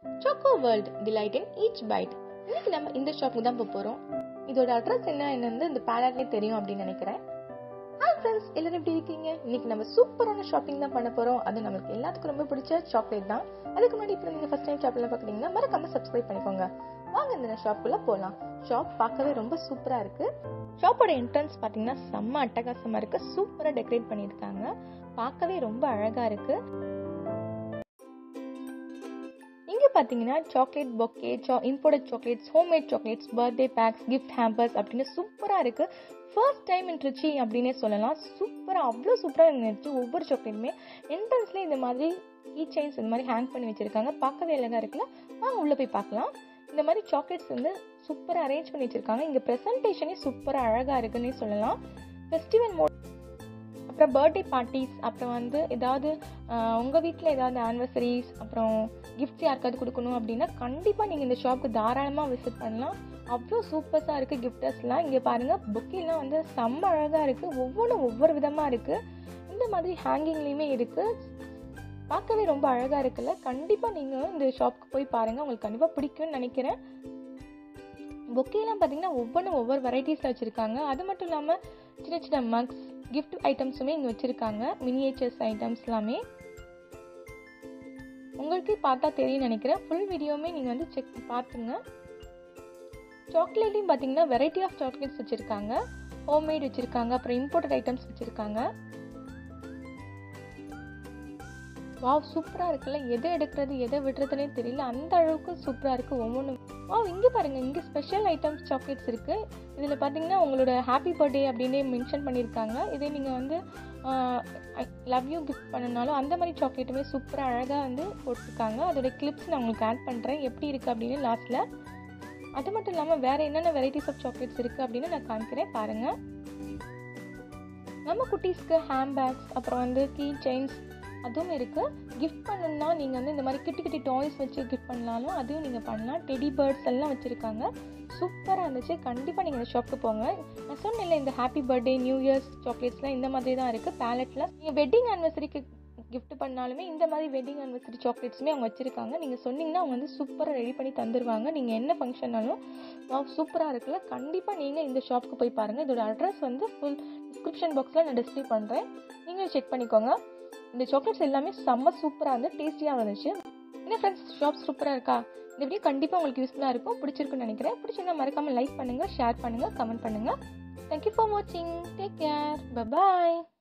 choco world delight in each bite இன்னைக்கு நம்ம இந்த ஷாப்புக்கு தான் போக போகிறோம் இதோட அட்ரஸ் என்ன என்னன்னு இந்த பேலட்லேயே தெரியும் அப்படின்னு நினைக்கிறேன் ஹாய் ஃப்ரெண்ட்ஸ் எல்லாரும் எப்படி இருக்கீங்க இன்னைக்கு நம்ம சூப்பரான ஷாப்பிங் தான் பண்ண போகிறோம் அது நம்மளுக்கு எல்லாத்துக்கும் ரொம்ப பிடிச்ச சாக்லேட் தான் அதுக்கு முன்னாடி இப்போ நீங்கள் ஃபஸ்ட் டைம் ஷாப்பில் பார்க்குறீங்கன்னா மறக்காம சப்ஸ்கிரைப் பண்ணிக்கோங்க வாங்க இந்த ஷாப்புக்குள்ளே போகலாம் ஷாப் பார்க்கவே ரொம்ப சூப்பராக இருக்கு ஷாப்போட என்ட்ரன்ஸ் பார்த்தீங்கன்னா செம்ம அட்டகாசமாக இருக்கு சூப்பராக டெக்கரேட் பண்ணியிருக்காங்க பார்க்கவே ரொம்ப அழகாக இருக்கு இங்கே பார்த்தீங்கன்னா சாக்லேட் பொக்கே சா import chocolates homemade chocolates birthday packs gift hampers அப்படின்னு சூப்பராக இருக்கு ஃபர்ஸ்ட் டைம் இன் ட்ரிச்சி அப்படின்னே சொல்லலாம் சூப்பராக அவ்வளோ சூப்பராக இருந்துச்சு ஒவ்வொரு சாக்லேட்டுமே என்ட்ரன்ஸ்லேயே இந்த மாதிரி கீ செயின்ஸ் இந்த மாதிரி ஹேங் பண்ணி வச்சிருக்காங்க பார்க்கவே அழகாக இருக்குல்ல வாங்க உள்ளே போய் பார்க்கலாம் இந்த மாதிரி சாக்லேட்ஸ் வந்து சூப்பராக அரேஞ்ச் பண்ணி வச்சிருக்காங்க இங்கே ப்ரெசன்டேஷனே சூப்பராக அழகாக இருக்குன்னே சொல்லலாம் ஃபெஸ்டிவல் மோட் அப்புறம் பர்த்டே பார்ட்டிஸ் அப்புறம் வந்து ஏதாவது உங்கள் வீட்டில் ஏதாவது ஆனிவர்சரிஸ் அப்புறம் கிஃப்ட்ஸ் யாருக்காவது கொடுக்கணும் அப்படின்னா கண்டிப்பாக நீங்கள் இந்த ஷாப்புக்கு தாராளமாக விசிட் பண்ணலாம் அவ்வளோ சூப்பர்ஸாக இருக்குது கிஃப்டர்ஸ்லாம் இங்கே பாருங்கள் புக்கெல்லாம் வந்து செம்ம அழகாக இருக்குது ஒவ்வொன்றும் ஒவ்வொரு விதமாக இருக்குது இந்த மாதிரி ஹேங்கிங்லேயுமே இருக்குது பார்க்கவே ரொம்ப அழகாக இருக்குல்ல கண்டிப்பாக நீங்கள் இந்த ஷாப்புக்கு போய் பாருங்கள் உங்களுக்கு கண்டிப்பாக பிடிக்கும்னு நினைக்கிறேன் பொக்கேலாம் பார்த்தீங்கன்னா ஒவ்வொன்றும் ஒவ்வொரு வெரைட்டிஸில் வச்சுருக்காங்க அது மட்டும் இல்லாமல் சின்ன சின்ன மக்ஸ் கிஃப்ட் ஐட்டம்ஸுமே இங்கே வச்சுருக்காங்க மினியேச்சர்ஸ் ஐட்டம்ஸ் எல்லாமே உங்களுக்கே பார்த்தா தெரியும் நினைக்கிறேன் ஃபுல் வீடியோவுமே நீங்கள் வந்து செக் பார்த்துங்க சாக்லேட்லையும் பார்த்தீங்கன்னா வெரைட்டி ஆஃப் சாக்லேட்ஸ் வச்சுருக்காங்க ஹோம்மேட் வச்சுருக்காங்க அப்புறம் இம்போர்ட்டட் ஐட்டம்ஸ் வச்சுருக்காங்க வாவ் சூப்பராக இருக்குல்ல எதை எடுக்கிறது எதை விடுறதுனே தெரியல அந்த அளவுக்கு சூப்பராக இருக்குது ஒவ்வொன்றும் வாவ் இங்கே பாருங்கள் இங்கே ஸ்பெஷல் ஐட்டம்ஸ் சாக்லேட்ஸ் இருக்குது இதில் பார்த்தீங்கன்னா உங்களோட ஹாப்பி பர்த்டே அப்படின்னே மென்ஷன் பண்ணியிருக்காங்க இதே நீங்கள் வந்து லவ் யூ கிஃப்ட் பண்ணனாலும் அந்த மாதிரி சாக்லேட்டுமே சூப்பராக அழகாக வந்து போட்டிருக்காங்க அதோட கிளிப்ஸ் நான் உங்களுக்கு ஆட் பண்ணுறேன் எப்படி இருக்குது அப்படின்னு லாஸ்ட்டில் அது மட்டும் இல்லாமல் வேறு என்னென்ன வெரைட்டிஸ் ஆஃப் சாக்லேட்ஸ் இருக்குது அப்படின்னு நான் காமிக்கிறேன் பாருங்கள் நம்ம குட்டீஸ்க்கு ஹேண்ட் பேக்ஸ் அப்புறம் வந்து கீ செயின்ஸ் அதுவும் இருக்குது கிஃப்ட் பண்ணணும்னா நீங்கள் வந்து இந்த மாதிரி கிட்டி கிட்டி டாய்ஸ் வச்சு கிஃப்ட் பண்ணலாலும் அதுவும் நீங்கள் பண்ணலாம் டெடி பேர்ட்ஸ் எல்லாம் வச்சுருக்காங்க சூப்பராக இருந்துச்சு கண்டிப்பாக நீங்கள் இந்த ஷாப்புக்கு போங்க நான் சொன்னேன்ல இந்த ஹாப்பி பர்த்டே நியூ இயர்ஸ் சாக்லேட்ஸ்லாம் இந்த மாதிரி தான் இருக்குது பேலட்டில் நீங்கள் வெட்டிங் ஆனிவர்சரிக்கு கிஃப்ட் பண்ணாலுமே இந்த மாதிரி வெட்டிங் ஆனிவர்சரி சாக்லேட்ஸுமே அவங்க வச்சுருக்காங்க நீங்கள் சொன்னீங்கன்னா அவங்க வந்து சூப்பராக ரெடி பண்ணி தந்துடுவாங்க நீங்கள் என்ன ஃபங்க்ஷனாலும் சூப்பராக இருக்குல்ல கண்டிப்பாக நீங்கள் இந்த ஷாப்புக்கு போய் பாருங்கள் இதோட அட்ரஸ் வந்து ஃபுல் டிஸ்கிரிப்ஷன் பாக்ஸில் நான் டிஸ்பிளே பண்ணுறேன் நீங்களும் செக் பண்ணிக்கோங்க இந்த சாக்லேட்ஸ் எல்லாமே செம்ம சூப்பராக இருந்து டேஸ்டியாக இருந்துச்சு என்ன ஃப்ரெண்ட்ஸ் ஷாப் சூப்பராக இருக்கா இந்த வீடியோ கண்டிப்பாக உங்களுக்கு யூஸ்ஃபுல்லாக இருக்கும் பிடிச்சிருக்குன்னு நினைக்கிறேன் பிடிச்சிருந்தா மறக்காமல் லைக் பண்ணுங்கள் ஷேர் பண்ணுங்கள் கமெண்ட் பண்ணுங்கள் தேங்க்யூ ஃபார் வாட்சிங் டேக் கேர் பபாய்